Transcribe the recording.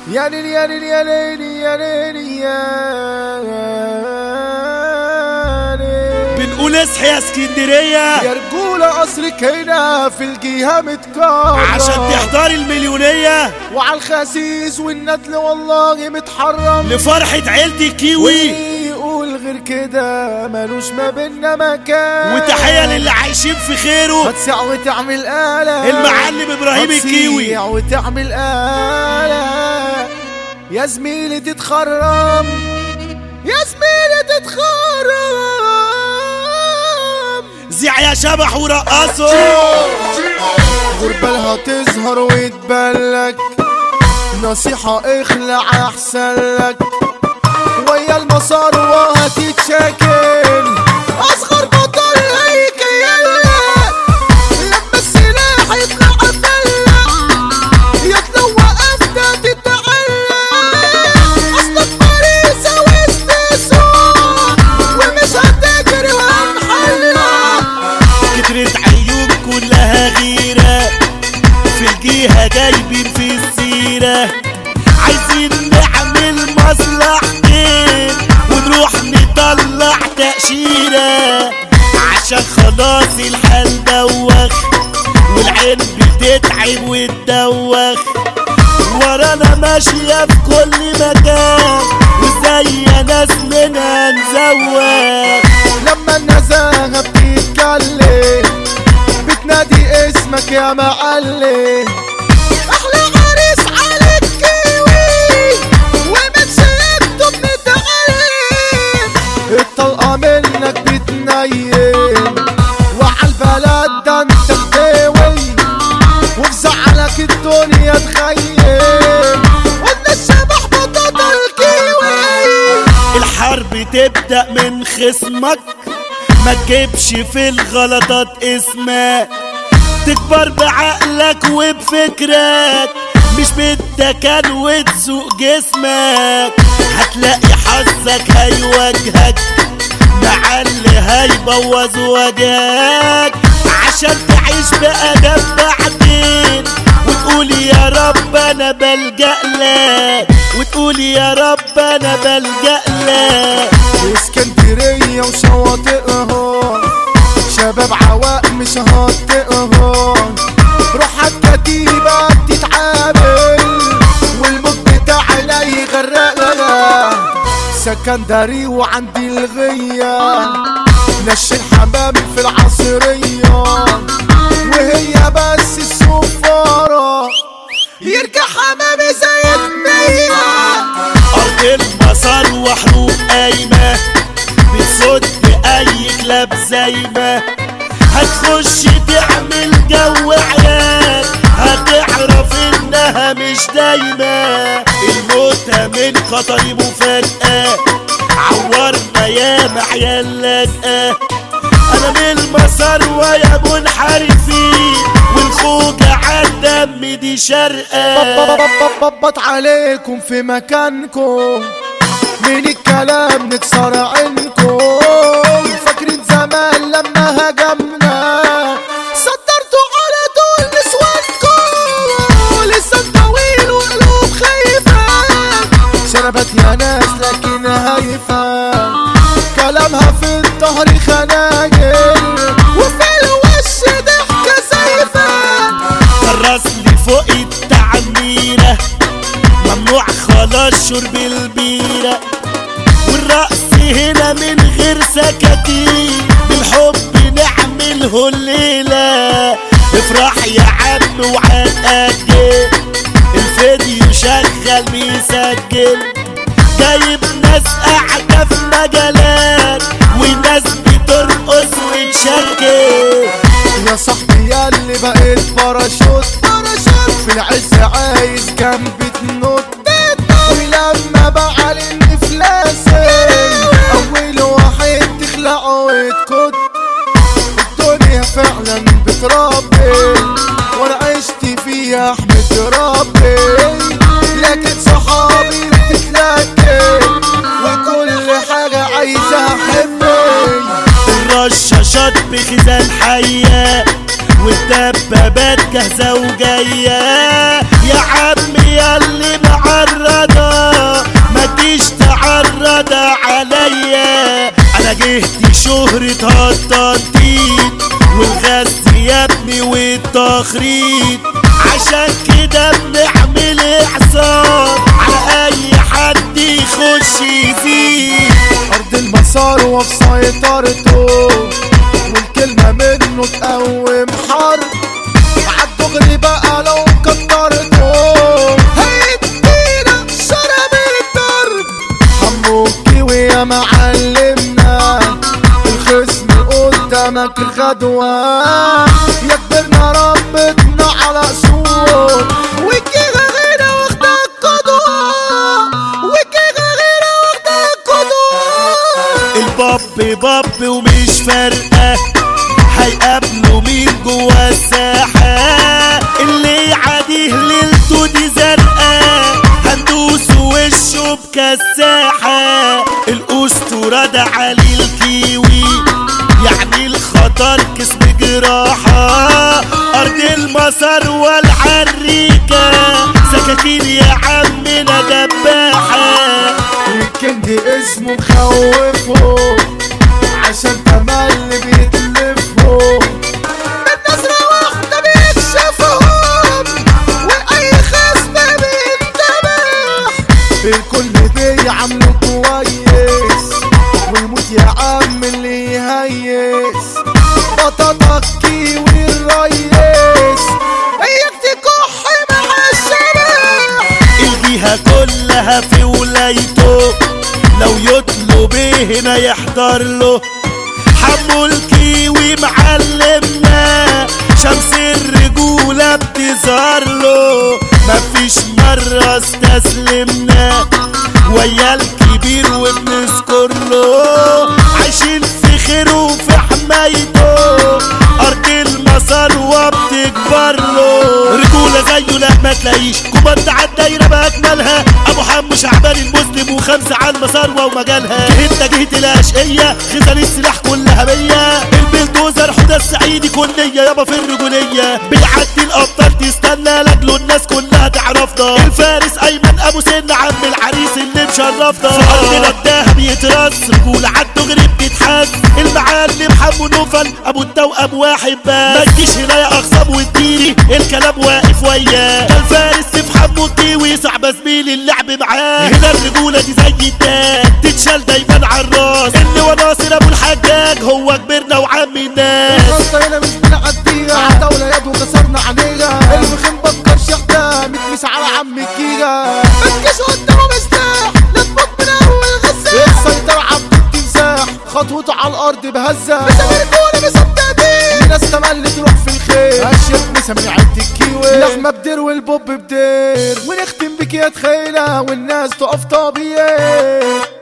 يا ليل يا ليل يا ليل يا ليل يا ليل بنقول اصحى يا اسكندرية يا رجولة قصرك هنا في الجهة متكرر عشان تحضري المليونية وعلى الخسيس والندل والله متحرم لفرحة عيلتي الكيوي ويقول غير كده ملوش ما بينا مكان وتحية للي عايشين في خيره هتسع وتعمل آلة المعلم إبراهيم الكيوي. هتسيع وتعمل آلة يا زميلي تتخرم يا زميلي تتخرم زيع يا شبح ورقصوا غربة لها تظهر وتبلك نصيحة اخلع احسن لك ويا المسار وهتتشاكل اصغر بطل هيك يلا لما السلاح يطلع فلك يطلع وقفت تتعلق اصلك فريسة وسط السوق ومش هتجري وهنحلق كترت عيوب كلها غيرة في الجهة جايبين في السيرة عايزين نعمل مصلحتين ونروح نطلع تأشيرة عشان خلاص الحال دوخ والعين بتتعب وتدوخ ورانا ماشية في كل مكان وزي ناس منها نزوخ لما النزاهة بتتكلم بتنادي اسمك يا معلم احلى عريس على الكيوي ومن سيبته بنتعلم الطلقة منك بتنيم وعالبلد ده انت خديوي وفي زعلك الدنيا تخيم قلنا الشبح بطاطا الكيوي الحرب تبدأ من خصمك ما تجيبش في الغلطات اسمك تكبر بعقلك وبفكرك مش بالتكن وتسوق جسمك هتلاقي حظك هيواجهك مع اللي هيبوظ وجهك عشان تعيش بأدب بعدين وتقول يا رب انا بلجأ لك وتقول يا رب انا بلجأ لك اسكندرية وشواطئها شباب عواق مش هطئها روحك كتيبة بتتعامل والموت بتاعنا يغرقها سكندري وعندي الغية نش الحمام في العصرية وهي بس السفارة يرجع حمامي زي المية ارض المسار وحروب قايمة بتصد اي كلاب زايمة هتخش تعمل جو عيال هتعرف انها مش دايمة الموتة من خطر مفاجأة عورنا يا عيال لاجئة انا من المسار ويا منحرفين والخوجة عالدم دي شرقة ببط عليكم في مكانكم من الكلام نكسر عينكم فاكرين زمان لما هجمنا صدرتوا على طول نسوانكم لسان طويل وقلوب خايفة شربت يا ناس لكن هايفة كلامها في الظهر خناجر وفي الوش ضحكة زايفة الراس لي فوق التعميرة ممنوع خلاص شرب البيرة والرقص هنا من غير سكاكين بالحب نعمله الليلة افرح يا عم وعتأجل الفيديو شغال بيسجل جايب ناس قاعدة في مجالات وناس بترقص وتشكل يا صاحبي يا اللي بقيت باراشوت باراشوت في العز عايز جنبي تنط ولما بقى الانفلاسي اول واحد تخلعه وتكت الدنيا فعلا بتربي وانا عشت فيها احمد ربي لكن صحابي بتتلاقي وكل حاجة عايزة احبك الرشاشات بخزان حية والدبابات جاهزة وجاية يا عم يا اللي معرف تخريط عشان كده بنعمل اعصار على اي حد يخش يزيد ارض المسار وفي سيطرته والكلمة منه تقوم حرب عالدغري بقى لو كترته هيدينا شرب الدرب حمو الكيوي يا معلمنا الخصم قدامك غدوة يا كبرنا ربتنا على اصول والجيغة غيرة واخدك قدوة والجيغة غيرة واخدك قدوة الباب باب ومش فارقة هيقابلوا مين جوا الساحة اللي عاديه ليلته دي زرقاء هندوس وشه بكساحة الأسطورة ده علي الكيوي يعني الخطر كسب جراحة أرض المسار والعريكة سكاكين يا عمنا دباحة الكينج اسمه مخوفه عشان تملي بيتلفه النظرة واحدة بيكشفهم وأي خصم بينتبه الكل بيعمله كويس ويموت يا عم اللي يهيس بطاطا كيوي الريس اياك تكح مع الشباب الجهة كلها في ولايته لو يطلب إيه هنا يحضر له حمو الكيوي معلمنا شمس الرجولة بتظهر له مفيش مرة استسلمنا ويا الكبير وبنذكر له عايشين في خيره وفي حمايته أرض المسار وبتكبر له رجولة زيه لا ما تلاقيش كوماند على الدايرة بأكملها أبو حمو شعبان المسلم وخمسة على المسار ومجالها جهتنا جهة الأشقية خزان السلاح كلها مية البلدوزر حدى السعيدي كلية يابا في الرجولية بيعدي الأبطال تستنى لاجله الناس كلها تعرفنا الفارس أيمن أبو سن عم العريس اللي مشرفنا في أرضنا الدهب يترص رجولة عالدغري بتتحس المعلم حمو نوفل أبو التوأم واحد بس ما تجيش هنا يا أخصام واديني الكلام واقف وياه ده الفارس في حمو الكيوي صعب زميلي اللعب معاه هنا الرجولة دي زي التاج تتشال دايما على الراس اللي وناصر أبو الحجاج هو كبرنا وعم الناس الخلطة هنا مش بنعديها عالدولة يد وكسرنا عينيها المخيم بكر شحتة متمس على عم الجيجا متكش قدامه مستاح لا تموت من اول غزة السيطرة عبد التمساح خطوته على الارض بهزة مسامركونا مصدقين ناس تملي تروح في الخير اشيك مسامير عد الكيوي لحمة بدير والبوب بدير ونختم بك يا تخيلة والناس تقف طبيعي